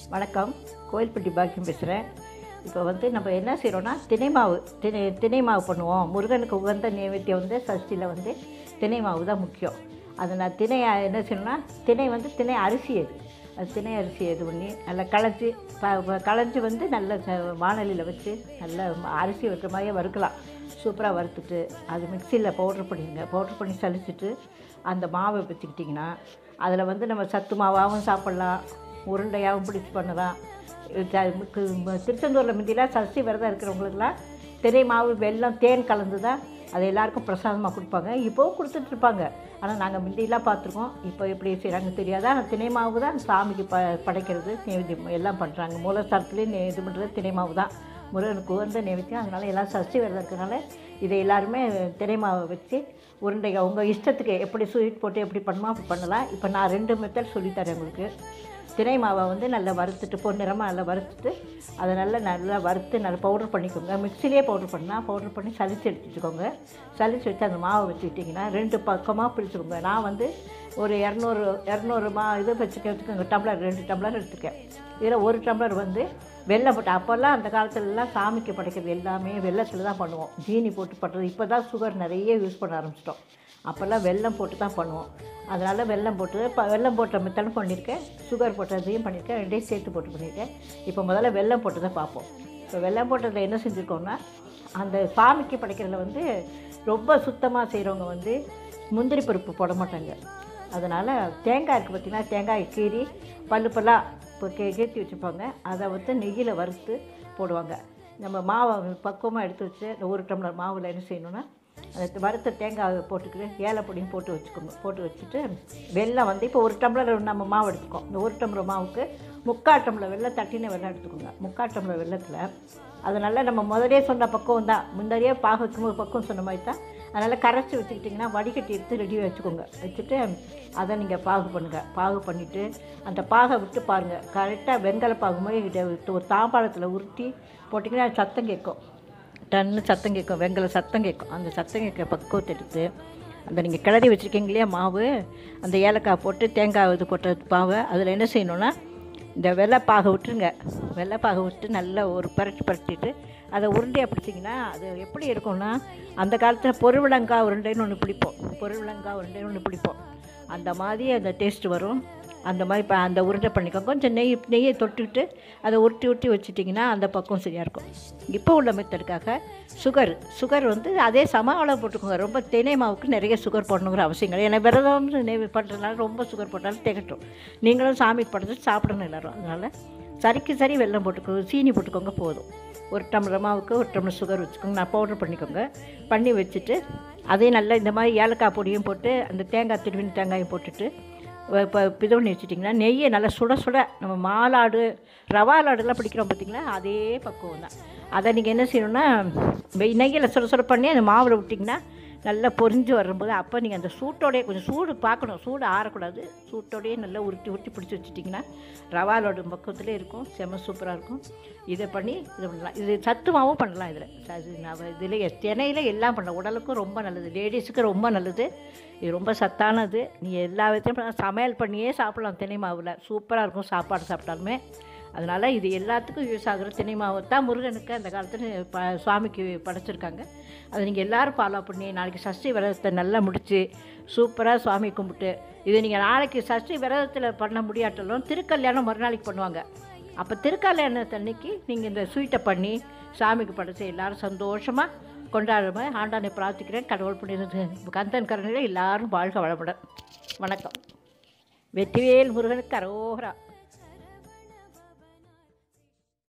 வணக்கம் கோயில்பட்டி பாக்கியம் பேசுகிறேன் இப்போ வந்து நம்ம என்ன செய்கிறோன்னா தினை மாவு தினை தினை மாவு பண்ணுவோம் முருகனுக்கு உகந்த நைவேத்தியம் வந்து சஷ்டியில் வந்து தினை மாவு தான் முக்கியம் அது நான் தினை என்ன செய்யணும்னா தினை வந்து தினை அரிசி அது அது தினை அரிசி இது பண்ணி நல்லா களைஞ்சி ப ப- களைஞ்சி வந்து நல்ல ச- வாணலியில் வச்சு நல்ல அரிசி வைக்கிற மாதிரியே வறுக்கலாம் சூப்பராக வறுத்துட்டு அது மிக்சியில் பவுட்ரு பண்ணிடுங்க பவுட்ரு பண்ணி சலிச்சிட்டு அந்த மாவை வச்சுக்கிட்டிங்கன்னா அதில் வந்து நம்ம சத்து மாவாகவும் சாப்பிட்லாம் உருண்டையாகவும் பிடிச்சி பண்ணலாம் இது கு- ம- திருச்செந்தூரில் முந்திலாம் சஷ்டி விரதம் இருக்கிறவங்களுக்குலாம் தினை மாவு வெல்லம் தேன் கலந்து தான் அது எல்லாருக்கும் பிரசாதமாக கொடுப்பாங்க இப்போவும் கொடுத்துட்டு இருப்பாங்க ஆனால் நாங்கள் முந்தியெல்லாம் பார்த்துருக்கோம் இப்போ எப்படி செய்கிறாங்க தெரியாது ஆனால் தினை மாவு தான் சாமிக்கு ப படைக்கிறது நைவேத்தியம் எல்லாம் பண்ணுறாங்க மூலஸ்தானத்துலேயும் நெ- இது பண்ணுறது தினை மாவு தான் முருகனுக்கு உகந்த நைவேத்தியம் அதனால் எல்லாம் சஷ்டி விரதம் இருக்கிறனால இதை எல்லாருமே தினை மாவை வச்சு உருண்டைகள் உங்கள் இஷ்டத்துக்கு எப்படி ஸ்வீட் போட்டு எப்படி பண்ணுமோ அப்படி பண்ணலாம் இப்போ நான் ரெண்டு மெத்தட் சொல்லித்தரேன் உங்களுக்கு தினை மாவை வந்து நல்லா வறுத்துட்டு பொன்னிறமாக நல்லா வறுத்துட்டு அதை நல்லா நல்லா வறுத்து நல்லா பவுடர் பண்ணிக்கோங்க மிக்சிலே பவுடர் பண்ணால் பவுடர் பண்ணி சலிச்சு எடுத்துக்கோங்க சலிச்சு வச்சு அந்த மாவை வச்சுக்கிட்டிங்கன்னா ரெண்டு பக்கமாக பிரிச்சுக்கோங்க நான் வந்து ஒரு இரநூறு இரநூறு மா இது வச்சுக்க வச்சுக்கோங்க டம்ளர் ரெண்டு டம்ளர் எடுத்துக்கேன் இதில் ஒரு டம்ளர் வந்து வெல்லம் போட்டு அப்போல்லாம் அந்த காலத்துலலாம் சாமிக்கு படைக்கிறது எல்லாமே வெள்ளத்தில் தான் பண்ணுவோம் ஜீனி போட்டு பண்ணுறது இப்போ தான் சுகர் நிறைய யூஸ் பண்ண ஆரம்பிச்சிட்டோம் அப்போல்லாம் வெல்லம் போட்டு தான் பண்ணுவோம் அதனால் வெல்லம் போட்டு இப்போ வெல்லம் போட்ட மெத்தடும் பண்ணியிருக்கேன் சுகர் போட்டதையும் பண்ணியிருக்கேன் ரெண்டையும் சேர்த்து போட்டு பண்ணியிருக்கேன் இப்போ முதல்ல வெல்லம் போட்டு தான் பார்ப்போம் இப்போ வெல்லம் போட்டதில் என்ன செஞ்சுருக்கோம்னா அந்த சாமிக்கு படைக்கிறதுல வந்து ரொம்ப சுத்தமாக செய்கிறவங்க வந்து முந்திரி பருப்பு போட மாட்டாங்க அதனால் தேங்காய் இருக்குது பார்த்திங்கன்னா தேங்காய் கீறி பல்லு பல்லாக இப்போ கே கேத்தி வச்சுப்பாங்க அதை வந்து நெய்யில் வறுத்து போடுவாங்க நம்ம மாவை பக்குவமாக எடுத்து வச்சு இந்த ஒரு டம்ளர் மாவில் என்ன செய்யணும்னா அந்த வறுத்த தேங்காய் போட்டுக்கிட்டு ஏலப்பொடியும் போட்டு வச்சுக்கோங்க போட்டு வச்சுட்டு வெல்லம் வந்து இப்போ ஒரு டம்ளர் நம்ம மாவு எடுத்துக்கோம் இந்த ஒரு டம்ளர் மாவுக்கு முக்கால் டம்ளர் வெல்லம் தட்டின வெல்லம் எடுத்துக்கோங்க முக்கால் டம்ளர் வெல்லத்தில் அதனால் நம்ம முதலே சொன்ன பக்குவம் தான் முன்னாடியே பாக வைக்கும்போது பக்குவம் சொன்ன மாதிரி தான் அதனால் கரைச்சி வச்சுக்கிட்டிங்கன்னா வடிகட்டி எடுத்து ரெடியாக வச்சுக்கோங்க வச்சுட்டு அதை நீங்கள் பாகு பண்ணுங்கள் பாகு பண்ணிவிட்டு அந்த பாகை விட்டு பாருங்கள் கரெக்டாக வெண்கல பாகு மாதிரி இதை விட்டு ஒரு தாம்பாளத்தில் உருட்டி போட்டிங்கன்னா அது சத்தம் கேட்கும் டன்னு சத்தம் கேட்கும் வெங்கல சத்தம் கேட்கும் அந்த சத்தம் கேட்க பக்குவத்தை எடுத்து அந்த நீங்கள் கிளறி வச்சுருக்கீங்க இல்லையா மாவு அந்த ஏலக்காய் போட்டு தேங்காய் இது போட்ட மாவை அதில் என்ன செய்யணும்னா இந்த வெள்ளைப்பாகை விட்டுருங்க வெள்ளைப்பாகை விட்டு நல்லா ஒரு பரட்டி பரட்டிட்டு அதை உருண்டையாக பிடிச்சிங்கன்னா அது எப்படி இருக்கும்னா அந்த காலத்தில் பொருவிலங்காய் உருண்டைன்னு ஒன்று பிடிப்போம் பொருவிலங்காய் உருண்டைன்னு ஒன்று பிடிப்போம் அந்த மாதிரி அந்த டேஸ்ட் வரும் அந்த மாதிரி இப்போ அந்த உருண்டை பண்ணிக்கோங்க கொஞ்சம் நெய் நெய்யை தொட்டுட்டு அதை உருட்டி உருட்டி வச்சிட்டிங்கன்னா அந்த பக்கம் சரியாக இருக்கும் இப்போ உள்ள மெத்தடுக்காக சுகர் சுகர் வந்து அதே சம அளவு போட்டுக்கோங்க ரொம்ப தினை மாவுக்கு நிறைய சுகர் போடணுங்கிற அவசியம் கிடையாது ஏன்னா விரதம் நெய் பண்ணுறதுனால ரொம்ப சுகர் போட்டாலும் திகட்டும் நீங்களும் சாமிக்கு படைச்சு சாப்பிடணும் எல்லாரும் அதனால் சரிக்கு சரி வெல்லம் போட்டுக்கோங்க சீனி போட்டுக்கோங்க போதும் ஒரு டம்ளர் மாவுக்கு ஒரு டம்ளர் சுகர் வச்சுக்கோங்க நான் பவுடர் பண்ணிக்கோங்க பண்ணி வச்சுட்டு அதையும் நல்லா இந்த மாதிரி ஏலக்காய் பொடியும் போட்டு அந்த தேங்காய் திருவின் தேங்காயும் போட்டுட்டு இப்போ இது பண்ணி வச்சுட்டிங்கன்னா நெய்யை நல்லா சுட சுட நம்ம மாலாடு ரவா லாடுலாம் பிடிக்கிறோம் பார்த்தீங்களா அதே பக்குவம் தான் அதை நீங்கள் என்ன செய்யணும்னா வெய் நெய்யில் சுட சுட பண்ணி அந்த மாவில் விட்டிங்கன்னா நல்லா பொரிஞ்சு வரும்போது அப்போ நீங்கள் அந்த சூட்டோடயே கொஞ்சம் சூடு பார்க்கணும் சூடு ஆறக்கூடாது சூட்டோடயே நல்லா உருட்டி உருட்டி பிடிச்சி வச்சுட்டிங்கன்னா ரவா லாடு பக்கத்துலேயே இருக்கும் செம சூப்பராக இருக்கும் இதை பண்ணி இது பண்ணலாம் இது சத்து மாவும் பண்ணலாம் இதில் அது நான் இதில் தினையில் எல்லாம் பண்ணலாம் உடலுக்கும் ரொம்ப நல்லது லேடிஸுக்கு ரொம்ப நல்லது இது ரொம்ப சத்தானது நீ எல்லா விதத்தையும் பண்ணலாம். சமையல் பண்ணியே சாப்பிடலாம் தினை மாவில் சூப்பராக இருக்கும் சாப்பாடு சாப்பிட்டாலுமே அதனால் இது எல்லாத்துக்கும் யூஸ் ஆகுற தினை மாவு தான் முருகனுக்கு அந்த காலத்தில் ப சுவாமிக்கு படைச்சிருக்காங்க அதை நீங்கள் எல்லோரும் ஃபாலோ பண்ணி நாளைக்கு சஷ்டி விரதத்தை நல்லா முடித்து சூப்பராக சுவாமி கும்பிட்டு இது நீங்கள் நாளைக்கு சஷ்டி விரதத்தில் பண்ண முடியாட்டாலும் திருக்கல்யாணம் மறுநாளைக்கு பண்ணுவாங்க அப்போ திருக்கல்யாணத்தன்னைக்கு நீங்கள் இந்த ஸ்வீட்டை பண்ணி சாமிக்கு படைச்சு எல்லாரும் சந்தோஷமாக கொண்டாடுற ஆண்டானை பிரார்த்திக்கிறேன் கடவுள் புண்ணியது கந்தன் கரணையில் எல்லாரும் வாழ்க வளமுடன் வணக்கம் வெற்றிவேல் முருகனுக்கு அரோகரா